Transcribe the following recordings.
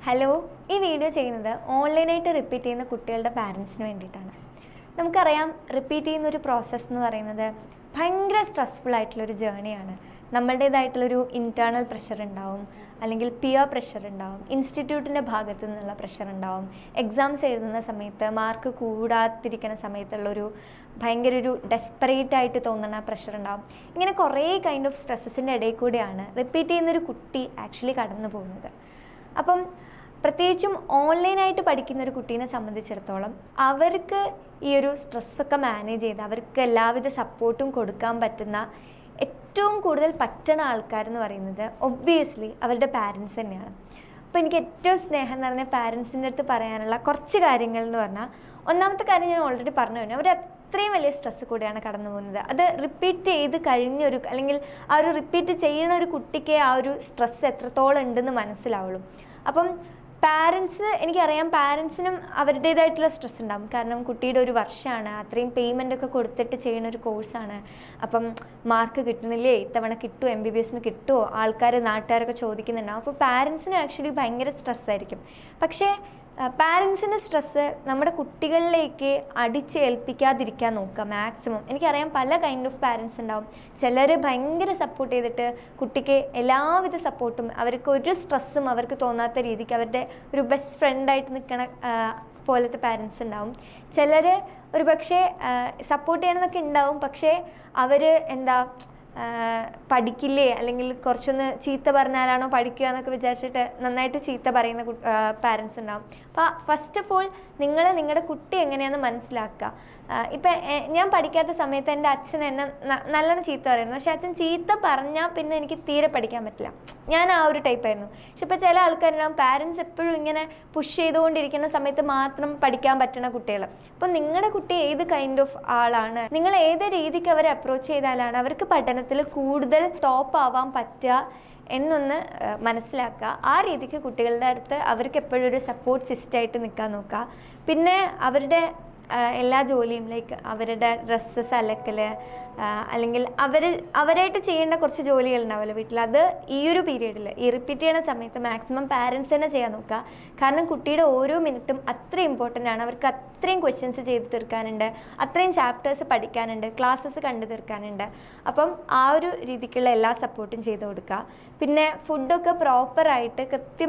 hello ഈ video ചെയ്യുന്നത് ഓൺലൈനായിട്ട് റിപ്പീറ്റ് ചെയ്യുന്ന കുട്ടികളുടെ പാരൻസിന് വേണ്ടിയിട്ടാണ് നമുക്കറിയാം റിപ്പീറ്റ് ചെയ്യുന്ന ഒരു പ്രോസസ്സ് എന്ന് പറയുന്നത് ഭയങ്കര സ്ട്രെസ്ഫുൾ ആയിട്ടുള്ളൊരു ജേണിയാണ് നമ്മളുടേതായിട്ടുള്ളൊരു ഇൻറ്റേർണൽ പ്രഷർ ഉണ്ടാവും അല്ലെങ്കിൽ പിയർ പ്രഷർ ഉണ്ടാവും ഇൻസ്റ്റിറ്റ്യൂട്ടിൻ്റെ ഭാഗത്തു നിന്നുള്ള പ്രഷർ ഉണ്ടാവും എക്സാംസ് എഴുതുന്ന സമയത്ത് മാർക്ക് കൂടാതിരിക്കുന്ന സമയത്തുള്ളൊരു ഭയങ്കര ഒരു ഡെസ്പറേറ്റ് ആയിട്ട് തോന്നുന്ന പ്രഷർ ഉണ്ടാവും ഇങ്ങനെ കുറേ കൈൻഡ് ഓഫ് സ്ട്രെസ്സസിൻ്റെ ഇടയിൽ കൂടെയാണ് റിപ്പീറ്റ് ചെയ്യുന്നൊരു കുട്ടി ആക്ച്വലി കടന്നു പോകുന്നത് അപ്പം പ്രത്യേകിച്ചും ഓൺലൈനായിട്ട് പഠിക്കുന്ന ഒരു കുട്ടീനെ സംബന്ധിച്ചിടത്തോളം അവർക്ക് ഈ ഒരു സ്ട്രെസ്സൊക്കെ മാനേജ് ചെയ്ത് അവർക്ക് എല്ലാവിധ സപ്പോർട്ടും കൊടുക്കാൻ പറ്റുന്ന ഏറ്റവും കൂടുതൽ പറ്റണ ആൾക്കാരെന്ന് പറയുന്നത് ഒബ്വിയസ്ലി അവരുടെ പാരൻസ് തന്നെയാണ് അപ്പോൾ എനിക്ക് ഏറ്റവും സ്നേഹം നിറഞ്ഞ പാരൻസിൻ്റെ അടുത്ത് പറയാനുള്ള കുറച്ച് കാര്യങ്ങൾ എന്ന് പറഞ്ഞാൽ ഒന്നാമത്തെ കാര്യം ഞാൻ ഓൾറെഡി പറഞ്ഞു കഴിഞ്ഞു അവർ അത്രയും വലിയ സ്ട്രെസ് കൂടെയാണ് കടന്നു പോകുന്നത് അത് റിപ്പീറ്റ് ചെയ്ത് കഴിഞ്ഞൊരു അല്ലെങ്കിൽ ആ ഒരു റിപ്പീറ്റ് ചെയ്യണ ഒരു കുട്ടിക്ക് ആ ഒരു സ്ട്രെസ് എത്രത്തോളം ഉണ്ടെന്ന് മനസ്സിലാവുള്ളൂ അപ്പം പാരൻസ് എനിക്കറിയാം പാരൻസിനും അവരുടേതായിട്ടുള്ള സ്ട്രെസ് ഉണ്ടാകും കാരണം കുട്ടിയുടെ ഒരു വർഷമാണ് അത്രയും പേയ്മെൻ്റ് ഒക്കെ കൊടുത്തിട്ട് ചെയ്യുന്ന ഒരു കോഴ്സാണ് അപ്പം മാർക്ക് കിട്ടുന്നില്ലേ ഇത്തവണ കിട്ടുമോ എം ബി ബി എസിന് കിട്ടുമോ ആൾക്കാർ നാട്ടുകാരൊക്കെ ചോദിക്കുന്നുണ്ടാവും അപ്പോൾ പാരൻസിന് ആക്ച്വലി ഭയങ്കര സ്ട്രെസ് ആയിരിക്കും പക്ഷേ പാരൻസിൻ്റെ സ്ട്രെസ്സ് നമ്മുടെ കുട്ടികളിലേക്ക് അടിച്ചേൽപ്പിക്കാതിരിക്കാൻ നോക്കുക മാക്സിമം എനിക്കറിയാം പല കൈൻഡ് ഓഫ് പാരൻസ് ഉണ്ടാവും ചിലർ ഭയങ്കര സപ്പോർട്ട് ചെയ്തിട്ട് കുട്ടിക്ക് എല്ലാവിധ സപ്പോർട്ടും അവർക്ക് ഒരു സ്ട്രെസ്സും അവർക്ക് തോന്നാത്ത രീതിക്ക് അവരുടെ ഒരു ബെസ്റ്റ് ഫ്രണ്ടായിട്ട് നിൽക്കണ പോലത്തെ പാരൻസ് ഉണ്ടാവും ചിലർ ഒരു പക്ഷേ സപ്പോർട്ട് ചെയ്യണമെന്നൊക്കെ ഉണ്ടാവും പക്ഷേ അവർ എന്താ പഠിക്കില്ലേ അല്ലെങ്കിൽ കുറച്ചൊന്ന് ചീത്ത പറഞ്ഞാലാണോ പഠിക്കുക എന്നൊക്കെ വിചാരിച്ചിട്ട് നന്നായിട്ട് ചീത്ത പറയുന്ന പാരൻസ് ഉണ്ടാവും അപ്പോൾ ഫസ്റ്റ് ഓഫ് ഓൾ നിങ്ങൾ നിങ്ങളുടെ കുട്ടി എങ്ങനെയാണെന്ന് മനസ്സിലാക്കുക ഇപ്പം ഞാൻ പഠിക്കാത്ത സമയത്ത് എൻ്റെ അച്ഛൻ എന്നെ നല്ലോണം ചീത്ത പറയുന്നു പക്ഷെ അച്ഛൻ ചീത്ത പറഞ്ഞാൽ പിന്നെ എനിക്ക് തീരെ പഠിക്കാൻ പറ്റില്ല ഞാൻ ആ ഒരു ടൈപ്പായിരുന്നു പക്ഷെ ഇപ്പോൾ ചില ആൾക്കാരുണ്ടാവും പാരൻസ് എപ്പോഴും ഇങ്ങനെ പുഷ് ചെയ്തുകൊണ്ടിരിക്കുന്ന സമയത്ത് മാത്രം പഠിക്കാൻ പറ്റുന്ന കുട്ടികൾ അപ്പം നിങ്ങളുടെ കുട്ടി ഏത് കൈൻഡ് ഓഫ് ആളാണ് നിങ്ങൾ ഏത് രീതിക്ക് അവരെ അപ്രോച്ച് ചെയ്താലാണ് അവർക്ക് പഠനത്തിൽ കൂടുതൽ ടോപ്പ് ആവാൻ പറ്റുക എന്നൊന്ന് മനസ്സിലാക്കുക ആ രീതിക്ക് കുട്ടികളുടെ അടുത്ത് അവർക്ക് എപ്പോഴും ഒരു സപ്പോർട്ട് സിസ്റ്റമായിട്ട് നിൽക്കാൻ നോക്കുക പിന്നെ അവരുടെ എല്ലാ ജോലിയും ലൈക്ക് അവരുടെ ഡ്രസ്സസ് അലക്കൽ അല്ലെങ്കിൽ അവർ അവരായിട്ട് ചെയ്യേണ്ട കുറച്ച് ജോലികൾ ഉണ്ടാവുമല്ലോ വീട്ടിൽ അത് ഈ ഒരു പീരീഡിൽ ഈ റിപ്പീറ്റ് ചെയ്യുന്ന സമയത്ത് മാക്സിമം പാരൻസ് തന്നെ ചെയ്യാൻ നോക്കുക കാരണം കുട്ടിയുടെ ഓരോ മിനിറ്റും അത്ര ഇമ്പോർട്ടൻ്റ് ആണ് അവർക്ക് അത്രയും ക്വസ്റ്റ്യൻസ് ചെയ്ത് തീർക്കാനുണ്ട് അത്രയും ചാപ്റ്റേഴ്സ് പഠിക്കാനുണ്ട് ക്ലാസ്സസ് കണ്ടു തീർക്കാനുണ്ട് അപ്പം ആ ഒരു രീതിക്കുള്ള എല്ലാ സപ്പോർട്ടും ചെയ്ത് കൊടുക്കുക പിന്നെ ഫുഡൊക്കെ പ്രോപ്പറായിട്ട് കൃത്യം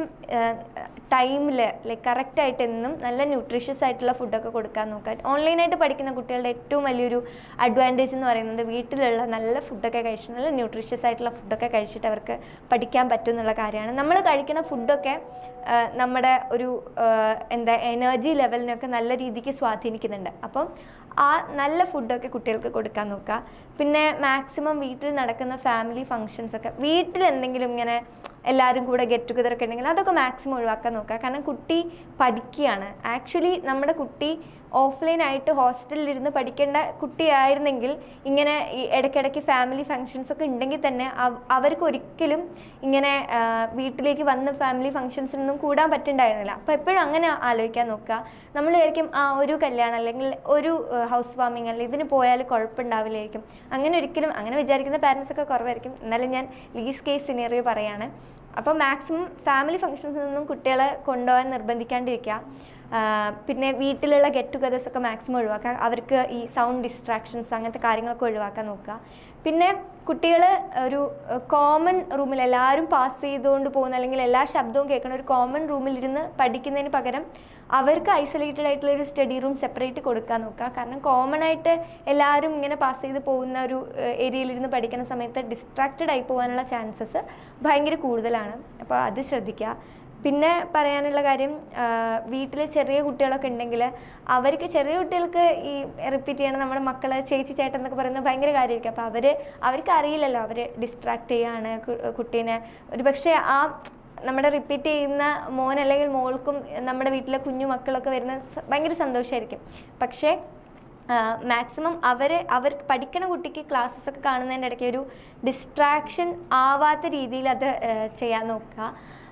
ടൈമിൽ ലൈക്ക് കറക്റ്റായിട്ട് എന്നും നല്ല ന്യൂട്രീഷ്യസ് ആയിട്ടുള്ള ഫുഡൊക്കെ കൊടുക്കാൻ നോക്കുക ഓൺലൈനായിട്ട് പഠിക്കുന്ന കുട്ടികളുടെ ഏറ്റവും വലിയൊരു അഡ്വാൻറ്റേജ് എന്ന് പറയുന്നത് വീട്ടിലുള്ള നല്ല ഫുഡൊക്കെ കഴിച്ച് നല്ല ന്യൂട്രീഷ്യസ് ആയിട്ടുള്ള ഫുഡൊക്കെ കഴിച്ചിട്ട് അവർക്ക് പഠിക്കാൻ പറ്റും എന്നുള്ള കാര്യമാണ് നമ്മൾ കഴിക്കുന്ന ഫുഡൊക്കെ നമ്മുടെ ഒരു എന്താ എനർജി ലെവലിനൊക്കെ നല്ല രീതിക്ക് സ്വാധീനിക്കുന്നുണ്ട് അപ്പം ആ നല്ല ഫുഡൊക്കെ കുട്ടികൾക്ക് കൊടുക്കാൻ നോക്കുക പിന്നെ മാക്സിമം വീട്ടിൽ നടക്കുന്ന ഫാമിലി ഫങ്ഷൻസ് ഒക്കെ വീട്ടിൽ എന്തെങ്കിലും ഇങ്ങനെ എല്ലാവരും കൂടെ ഗെറ്റ് ടുഗദർ ഒക്കെ ഉണ്ടെങ്കിൽ അതൊക്കെ മാക്സിമം ഒഴിവാക്കാൻ നോക്കുക കാരണം കുട്ടി പഠിക്കുകയാണ് ആക്ച്വലി നമ്മുടെ കുട്ടി ഓഫ്ലൈൻ ആയിട്ട് ഹോസ്റ്റലിൽ ഇരുന്ന് പഠിക്കേണ്ട കുട്ടിയായിരുന്നെങ്കിൽ ഇങ്ങനെ ഈ ഇടയ്ക്കിടയ്ക്ക് ഫാമിലി ഫങ്ഷൻസ് ഒക്കെ ഉണ്ടെങ്കിൽ തന്നെ അവർക്ക് ഒരിക്കലും ഇങ്ങനെ വീട്ടിലേക്ക് വന്ന് ഫാമിലി ഫങ്ഷൻസിനൊന്നും കൂടാൻ പറ്റുന്നുണ്ടായിരുന്നില്ല അപ്പോൾ എപ്പോഴും അങ്ങനെ ആലോചിക്കാൻ നോക്കുക നമ്മൾ വിചാരിക്കും ആ ഒരു കല്യാണം അല്ലെങ്കിൽ ഒരു ഹൗസ് വാമിങ് അല്ലെങ്കിൽ ഇതിന് പോയാൽ കുഴപ്പമുണ്ടാവില്ലായിരിക്കും അങ്ങനെ ഒരിക്കലും അങ്ങനെ വിചാരിക്കുന്ന പാരൻസ് ഒക്കെ കുറവായിരിക്കും എന്നാലും ഞാൻ ലീസ് കേസ് സിനറിയോ പറയാണ് അപ്പോൾ മാക്സിമം ഫാമിലി ഫങ്ഷൻസിൽ നിന്നും കുട്ടികളെ കൊണ്ടുപോകാൻ നിർബന്ധിക്കാണ്ടിരിക്കുക പിന്നെ വീട്ടിലുള്ള ഗെറ്റ് ടുഗദേഴ്സ് ഒക്കെ മാക്സിമം ഒഴിവാക്കുക അവർക്ക് ഈ സൗണ്ട് ഡിസ്ട്രാക്ഷൻസ് അങ്ങനത്തെ കാര്യങ്ങളൊക്കെ ഒഴിവാക്കാൻ നോക്കുക പിന്നെ കുട്ടികൾ ഒരു കോമൺ റൂമിൽ എല്ലാവരും പാസ് ചെയ്തുകൊണ്ട് പോകുന്ന അല്ലെങ്കിൽ എല്ലാ ശബ്ദവും കേൾക്കുന്ന ഒരു കോമൺ റൂമിലിരുന്ന് പഠിക്കുന്നതിന് പകരം അവർക്ക് ഐസൊലേറ്റഡ് ആയിട്ടുള്ള ഒരു സ്റ്റഡി റൂം സെപ്പറേറ്റ് കൊടുക്കാൻ നോക്കുക കാരണം കോമൺ ആയിട്ട് എല്ലാവരും ഇങ്ങനെ പാസ് ചെയ്ത് പോകുന്ന ഒരു ഏരിയയിലിരുന്ന് പഠിക്കുന്ന സമയത്ത് ഡിസ്ട്രാക്റ്റഡ് ആയി പോകാനുള്ള ചാൻസസ് ഭയങ്കര കൂടുതലാണ് അപ്പോൾ അത് ശ്രദ്ധിക്കുക പിന്നെ പറയാനുള്ള കാര്യം വീട്ടിൽ ചെറിയ കുട്ടികളൊക്കെ ഉണ്ടെങ്കിൽ അവർക്ക് ചെറിയ കുട്ടികൾക്ക് ഈ റിപ്പീറ്റ് ചെയ്യണം നമ്മുടെ മക്കൾ ചേച്ചി ചേട്ടൻ എന്നൊക്കെ പറയുന്നത് ഭയങ്കര കാര്യമായിരിക്കും അപ്പോൾ അവർ അവർക്ക് അറിയില്ലല്ലോ അവർ ഡിസ്ട്രാക്ട് ചെയ്യാണ് കുട്ടീനെ ഒരു പക്ഷേ ആ നമ്മുടെ റിപ്പീറ്റ് ചെയ്യുന്ന മോൻ അല്ലെങ്കിൽ മോൾക്കും നമ്മുടെ വീട്ടിലെ കുഞ്ഞു മക്കളൊക്കെ വരുന്ന ഭയങ്കര സന്തോഷമായിരിക്കും പക്ഷേ മാക്സിമം അവർ അവർ പഠിക്കണ കുട്ടിക്ക് ക്ലാസ്സസ് ഒക്കെ കാണുന്നതിൻ്റെ ഇടയ്ക്ക് ഒരു ഡിസ്ട്രാക്ഷൻ ആവാത്ത രീതിയിൽ അത് ചെയ്യാൻ നോക്കുക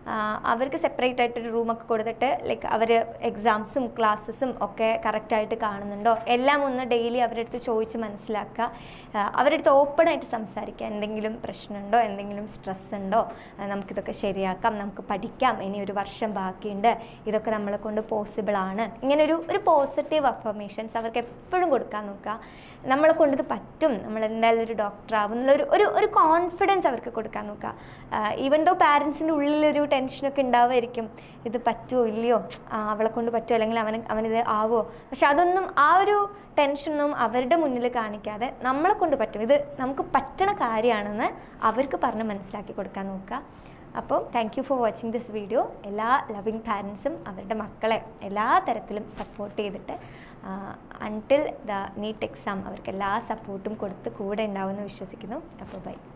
അവർക്ക് സെപ്പറേറ്റ് ആയിട്ടൊരു റൂമൊക്കെ കൊടുത്തിട്ട് ലൈക്ക് അവർ എക്സാംസും ക്ലാസ്സസും ഒക്കെ കറക്റ്റായിട്ട് കാണുന്നുണ്ടോ എല്ലാം ഒന്ന് ഡെയിലി അവരുടെ അടുത്ത് ചോദിച്ച് മനസ്സിലാക്കുക ആ, അവരുടെ അടുത്ത് ഓപ്പൺ ആയിട്ട് സംസാരിക്കുക എന്തെങ്കിലും പ്രശ്നമുണ്ടോ എന്തെങ്കിലും സ്ട്രെസ് ഉണ്ടോ ആ, നമുക്കിതൊക്കെ ശരിയാക്കാം നമുക്ക് പഠിക്കാം ഇനി ഒരു വർഷം ബാക്കിയുണ്ട് ഇതൊക്കെ നമ്മളെ കൊണ്ട് പോസിബിൾ ആണ് ഇങ്ങനെ ഒരു ഒരു പോസിറ്റീവ് അഫർമേഷൻസ് അവർക്ക് എപ്പോഴും കൊടുക്കാൻ നോക്കുക നമ്മളെ കൊണ്ട് ഇത് പറ്റും നമ്മൾ എന്തായാലും ഒരു ഡോക്ടർ ആവും എന്നുള്ള ഒരു ഒരു ഒരു കോൺഫിഡൻസ് അവർക്ക് കൊടുക്കാൻ നോക്കുക ഈവൻ ദോ പാരൻസിൻ്റെ ഉള്ളിലൊരു ടെൻഷനൊക്കെ ഉണ്ടാവുമായിരിക്കും ഇത് പറ്റുമോ ഇല്ലയോ ആ, അവളെ കൊണ്ട് പറ്റുമോ അല്ലെങ്കിൽ അവന് അവനിത് ആവുമോ പക്ഷെ അതൊന്നും ആ ഒരു ടെൻഷനൊന്നും അവരുടെ മുന്നിൽ കാണിക്കാതെ നമ്മളെ കൊണ്ട് പറ്റും ഇത് നമുക്ക് പറ്റണ കാര്യമാണെന്ന് അവർക്ക് പറഞ്ഞ് മനസ്സിലാക്കി കൊടുക്കാൻ നോക്കുക അപ്പോൾ thank you for watching this video എല്ലാ ലവിങ് പാരൻസും അവരുടെ മക്കളെ എല്ലാ തരത്തിലും സപ്പോർട്ട് ചെയ്തിട്ട് അൺടിൽ ദ നീറ്റ് എക്സാം അവർക്ക് എല്ലാ സപ്പോർട്ടും കൊടുത്ത് കൂടെ ഉണ്ടാവുമെന്ന് വിശ്വസിക്കുന്നു അപ്പോൾ ബൈ